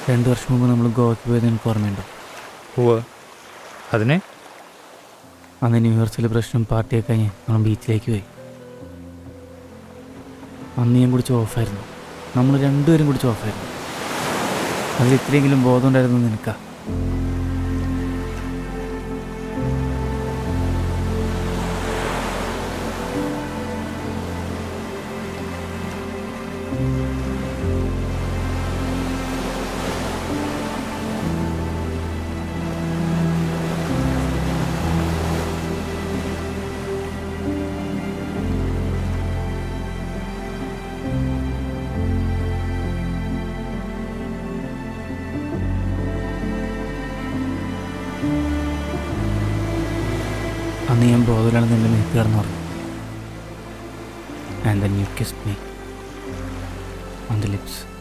രണ്ട് വർഷം മുമ്പ് നമ്മൾ ഗോവയ്ക്ക് പോയത് എനിക്ക് ഓർമ്മയുണ്ടോ ഉവ്വ് അതിനെ അന്ന് ന്യൂ ഇയർ സെലിബ്രേഷനും പാർട്ടിയൊക്കെ കഴിഞ്ഞ് നമ്മൾ ബീച്ചിലേക്ക് പോയി അന്ന് ഞാൻ കുടിച്ച് ഓഫായിരുന്നു നമ്മൾ രണ്ടുപേരും കുടിച്ച് ഓഫായിരുന്നു അതിൽ ഇത്രയെങ്കിലും ബോധം ഉണ്ടായിരുന്നു നിനക്കാ അന്ന് ഞാൻ ബോധമില്ലാതെ നിന്റെ മേത്ത് കിടന്നു പറഞ്ഞു and then you kiss me on the lips